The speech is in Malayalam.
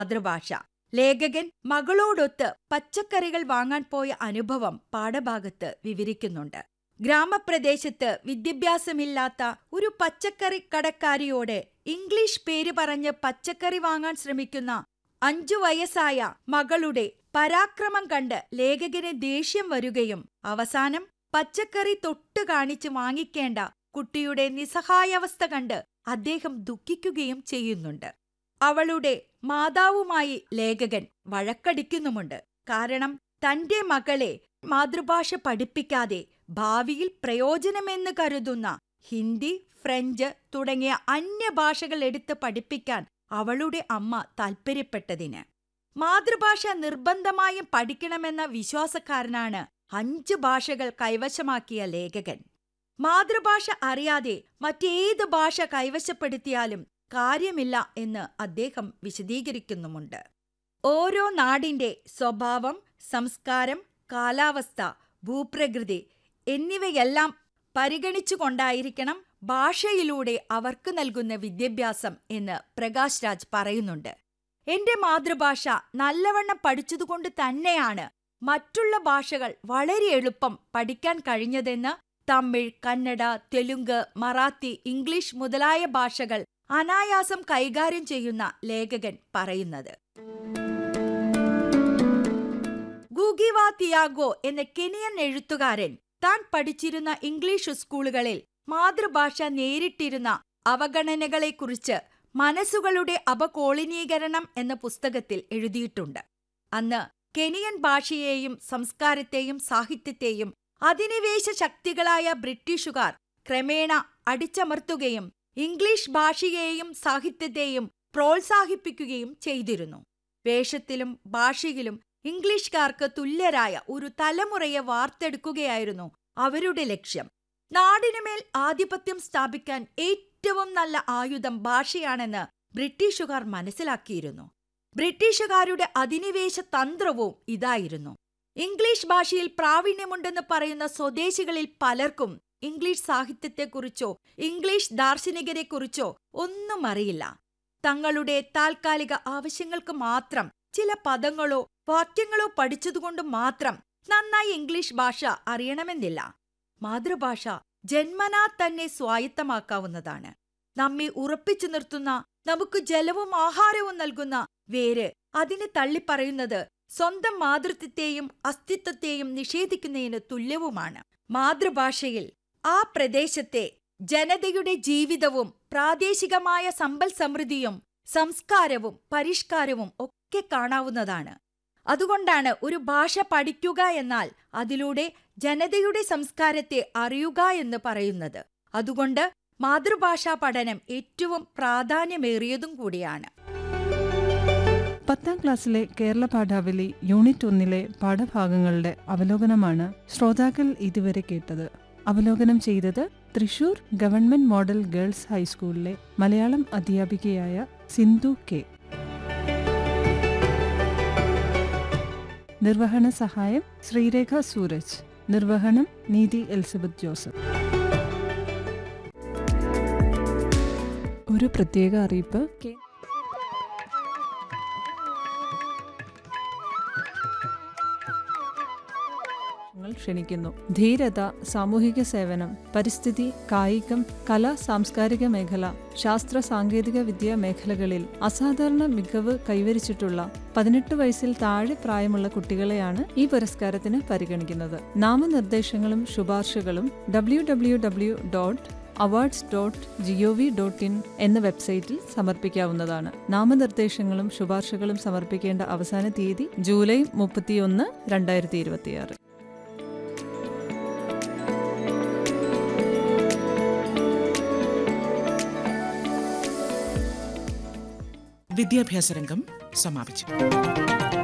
മാതൃഭാഷ ലേഖകൻ മകളോടൊത്ത് പച്ചക്കറികൾ വാങ്ങാൻ പോയ അനുഭവം പാഠഭാഗത്ത് വിവരിക്കുന്നുണ്ട് ഗ്രാമപ്രദേശത്ത് വിദ്യാഭ്യാസമില്ലാത്ത ഒരു പച്ചക്കറി കടക്കാരിയോട് ഇംഗ്ലീഷ് പേര് പറഞ്ഞ് പച്ചക്കറി വാങ്ങാൻ ശ്രമിക്കുന്ന അഞ്ചു വയസ്സായ മകളുടെ പരാക്രമം കണ്ട് ലേഖകന് ദേഷ്യം വരികയും അവസാനം പച്ചക്കറി തൊട്ടു കാണിച്ച് വാങ്ങിക്കേണ്ട കുട്ടിയുടെ നിസ്സഹായാവസ്ഥ കണ്ട് അദ്ദേഹം ദുഃഖിക്കുകയും ചെയ്യുന്നുണ്ട് അവളുടെ മാതാവുമായി ലേഖകൻ വഴക്കടിക്കുന്നുമുണ്ട് കാരണം തന്റെ മകളെ മാതൃഭാഷ പഠിപ്പിക്കാതെ ഭാവിയിൽ പ്രയോജനമെന്ന് കരുതുന്ന ഹിന്ദി ഫ്രഞ്ച് തുടങ്ങിയ അന്യഭാഷകൾ എടുത്ത് പഠിപ്പിക്കാൻ അവളുടെ അമ്മ താൽപ്പര്യപ്പെട്ടതിന് മാതൃഭാഷ നിർബന്ധമായും പഠിക്കണമെന്ന വിശ്വാസക്കാരനാണ് അഞ്ച് ഭാഷകൾ കൈവശമാക്കിയ ലേഖകൻ മാതൃഭാഷ അറിയാതെ മറ്റേത് ഭാഷ കൈവശപ്പെടുത്തിയാലും കാര്യമില്ല എന്ന് അദ്ദേഹം വിശദീകരിക്കുന്നുമുണ്ട് ഓരോ നാടിന്റെ സ്വഭാവം സംസ്കാരം കാലാവസ്ഥ ഭൂപ്രകൃതി എന്നിവയെല്ലാം പരിഗണിച്ചുകൊണ്ടായിരിക്കണം ഭാഷയിലൂടെ അവർക്ക് നൽകുന്ന വിദ്യാഭ്യാസം എന്ന് പ്രകാശ് രാജ് പറയുന്നുണ്ട് എന്റെ മാതൃഭാഷ നല്ലവണ്ണം പഠിച്ചതുകൊണ്ട് തന്നെയാണ് മറ്റുള്ള ഭാഷകൾ വളരെ എളുപ്പം പഠിക്കാൻ കഴിഞ്ഞതെന്ന് തമിഴ് കന്നഡ തെലുങ്ക് മറാത്തി ഇംഗ്ലീഷ് മുതലായ ഭാഷകൾ അനായാസം കൈകാര്യം ചെയ്യുന്ന ലേഖകൻ പറയുന്നത് ഗൂഗിവ തിയാഗോ എന്ന കെനിയൻ എഴുത്തുകാരൻ താൻ പഠിച്ചിരുന്ന ഇംഗ്ലീഷ് സ്കൂളുകളിൽ മാതൃഭാഷ നേരിട്ടിരുന്ന അവഗണനകളെക്കുറിച്ച് മനസ്സുകളുടെ അപകോളിനീകരണം എന്ന പുസ്തകത്തിൽ എഴുതിയിട്ടുണ്ട് അന്ന് കെനിയൻ ഭാഷയെയും സംസ്കാരത്തെയും സാഹിത്യത്തെയും അധിനിവേശ ശക്തികളായ ബ്രിട്ടീഷുകാർ ക്രമേണ അടിച്ചമർത്തുകയും ഇംഗ്ലീഷ് ഭാഷയെയും സാഹിത്യത്തെയും പ്രോത്സാഹിപ്പിക്കുകയും ചെയ്തിരുന്നു വേഷത്തിലും ഭാഷയിലും ഇംഗ്ലീഷുകാർക്ക് തുല്യരായ ഒരു തലമുറയെ വാർത്തെടുക്കുകയായിരുന്നു അവരുടെ ലക്ഷ്യം നാടിനുമേൽ ആധിപത്യം സ്ഥാപിക്കാൻ ഏറ്റവും നല്ല ആയുധം ഭാഷയാണെന്ന് ബ്രിട്ടീഷുകാർ മനസ്സിലാക്കിയിരുന്നു ബ്രിട്ടീഷുകാരുടെ അധിനിവേശ തന്ത്രവും ഇതായിരുന്നു ഇംഗ്ലീഷ് ഭാഷയിൽ പ്രാവീണ്യമുണ്ടെന്ന് പറയുന്ന സ്വദേശികളിൽ പലർക്കും ഇംഗ്ലീഷ് സാഹിത്യത്തെക്കുറിച്ചോ ഇംഗ്ലീഷ് ദാർശനികരെക്കുറിച്ചോ ഒന്നും അറിയില്ല തങ്ങളുടെ താൽക്കാലിക ആവശ്യങ്ങൾക്ക് മാത്രം ചില പദങ്ങളോ വാക്യങ്ങളോ പഠിച്ചതുകൊണ്ട് മാത്രം നന്നായി ഇംഗ്ലീഷ് ഭാഷ അറിയണമെന്നില്ല മാതൃഭാഷ ജന്മനാ തന്നെ സ്വായത്തമാക്കാവുന്നതാണ് നമ്മെ ഉറപ്പിച്ചു നിർത്തുന്ന നമുക്ക് ജലവും ആഹാരവും നൽകുന്ന വേര് അതിനെ തള്ളിപ്പറയുന്നത് സ്വന്തം മാതൃത്വത്തെയും അസ്തിത്വത്തെയും നിഷേധിക്കുന്നതിന് തുല്യവുമാണ് മാതൃഭാഷയിൽ ആ പ്രദേശത്തെ ജനതയുടെ ജീവിതവും പ്രാദേശികമായ സമ്പൽ സമൃദ്ധിയും സംസ്കാരവും പരിഷ്കാരവും ഒക്കെ കാണാവുന്നതാണ് അതുകൊണ്ടാണ് ഒരു ഭാഷ പഠിക്കുക എന്നാൽ അതിലൂടെ ജനതയുടെ സംസ്കാരത്തെ അറിയുക എന്ന് പറയുന്നത് അതുകൊണ്ട് മാതൃഭാഷാ പഠനം ഏറ്റവും പ്രാധാന്യമേറിയതും കൂടിയാണ് പത്താം ക്ലാസ്സിലെ കേരള പാഠാവലി യൂണിറ്റ് ഒന്നിലെ പാഠഭാഗങ്ങളുടെ അവലോകനമാണ് ശ്രോതാക്കൾ ഇതുവരെ കേട്ടത് അവലോകനം ചെയ്തത് തൃശൂർ ഗവൺമെന്റ് മോഡൽ ഗേൾസ് ഹൈസ്കൂളിലെ മലയാളം അധ്യാപികയായ സിന്ധു കെ നിർവഹണ സഹായം ശ്രീരേഖ സൂരജ് നിർവഹണം നീതി എലിസബത്ത് ജോസഫ് ഒരു പ്രത്യേക അറിയിപ്പ് കെ ങ്ങൾ ക്ഷണിക്കുന്നു ധീരത സാമൂഹിക സേവനം പരിസ്ഥിതി കായികം കല സാംസ്കാരിക മേഖല ശാസ്ത്ര സാങ്കേതിക വിദ്യാ മേഖലകളിൽ അസാധാരണ മികവ് കൈവരിച്ചിട്ടുള്ള പതിനെട്ട് വയസ്സിൽ താഴെ പ്രായമുള്ള കുട്ടികളെയാണ് ഈ പുരസ്കാരത്തിന് പരിഗണിക്കുന്നത് നാമനിർദ്ദേശങ്ങളും ശുപാർശകളും W W W dot awards dot G O V dot in എന്ന വെബ്സൈറ്റിൽ സമർപ്പിക്കാവുന്നതാണ് നാമനിർദ്ദേശങ്ങളും ശുപാർശകളും സമർപ്പിക്കേണ്ട അവസാന തീയതി ജൂലൈ മുപ്പത്തിയൊന്ന് രണ്ടായിരത്തി ഇരുപത്തിയാറ് വിദ്യാഭ്യാസ രംഗം സമാപിച്ചു